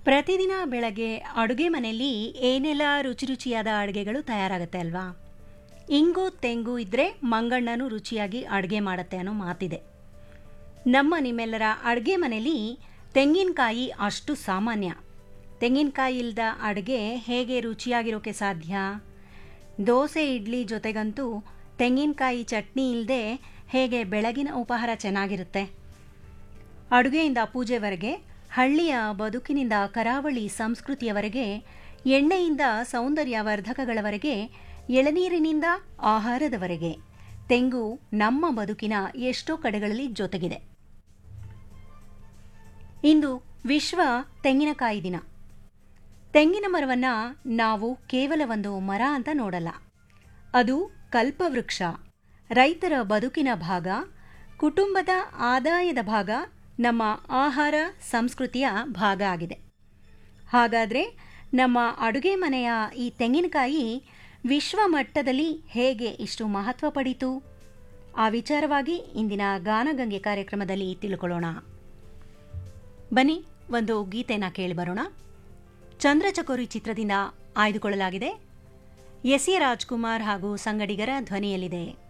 ಪ್ರತಿದಿನ ಬೆಳಗ್ಗೆ ಅಡುಗೆ ಮನೆಯಲ್ಲಿ ಏನೆಲ್ಲ ರುಚಿ ರುಚಿಯಾದ ಅಡುಗೆಗಳು ತಯಾರಾಗುತ್ತೆ ಅಲ್ವಾ ಇಂಗು ತೆಂಗು ಇದ್ದರೆ ಮಂಗಣ್ಣನು ರುಚಿಯಾಗಿ ಅಡುಗೆ ಮಾಡುತ್ತೆ ಅನ್ನೋ ಮಾತಿದೆ ನಮ್ಮ ನಿಮ್ಮೆಲ್ಲರ ಅಡುಗೆ ಮನೆಯಲ್ಲಿ ತೆಂಗಿನಕಾಯಿ ಅಷ್ಟು ಸಾಮಾನ್ಯ ತೆಂಗಿನಕಾಯಿ ಇಲ್ಲದ ಅಡುಗೆ ಹೇಗೆ ರುಚಿಯಾಗಿರೋಕ್ಕೆ ಸಾಧ್ಯ ದೋಸೆ ಇಡ್ಲಿ ಜೊತೆಗಂತೂ ತೆಂಗಿನಕಾಯಿ ಚಟ್ನಿ ಇಲ್ಲದೆ ಹೇಗೆ ಬೆಳಗಿನ ಉಪಹಾರ ಚೆನ್ನಾಗಿರುತ್ತೆ ಅಡುಗೆಯಿಂದ ಪೂಜೆವರೆಗೆ ಹಳ್ಳಿಯ ಬದುಕಿನಿಂದ ಕರಾವಳಿ ಸಂಸ್ಕೃತಿಯವರೆಗೆ ಎಣ್ಣೆಯಿಂದ ಸೌಂದರ್ಯ ವರ್ಧಕಗಳವರೆಗೆ ಎಳನೀರಿನಿಂದ ಆಹಾರದವರೆಗೆ ತೆಂಗು ನಮ್ಮ ಬದುಕಿನ ಎಷ್ಟೋ ಕಡೆಗಳಲ್ಲಿ ಜೊತೆಗಿದೆ ಇಂದು ವಿಶ್ವ ತೆಂಗಿನಕಾಯಿ ದಿನ ತೆಂಗಿನ ಮರವನ್ನು ನಾವು ಕೇವಲ ಒಂದು ಮರ ಅಂತ ನೋಡಲ್ಲ ಅದು ಕಲ್ಪವೃಕ್ಷ ರೈತರ ಬದುಕಿನ ಭಾಗ ಕುಟುಂಬದ ಆದಾಯದ ಭಾಗ ನಮ್ಮ ಆಹಾರ ಸಂಸ್ಕೃತಿಯ ಭಾಗ ಆಗಿದೆ ಹಾಗಾದರೆ ನಮ್ಮ ಅಡುಗೆ ಮನೆಯ ಈ ತೆಂಗಿನಕಾಯಿ ವಿಶ್ವ ಮಟ್ಟದಲ್ಲಿ ಹೇಗೆ ಇಷ್ಟು ಮಹತ್ವ ಪಡೀತು ಆ ವಿಚಾರವಾಗಿ ಇಂದಿನ ಗಾನಗಂಗೆ ಕಾರ್ಯಕ್ರಮದಲ್ಲಿ ತಿಳ್ಕೊಳ್ಳೋಣ ಬನ್ನಿ ಒಂದು ಗೀತೆನ ಕೇಳಿಬರೋಣ ಚಂದ್ರಚಕೋರಿ ಚಿತ್ರದಿಂದ ಆಯ್ದುಕೊಳ್ಳಲಾಗಿದೆ ಎಸ್ ಎ ರಾಜ್ಕುಮಾರ್ ಹಾಗೂ ಸಂಗಡಿಗರ ಧ್ವನಿಯಲ್ಲಿದೆ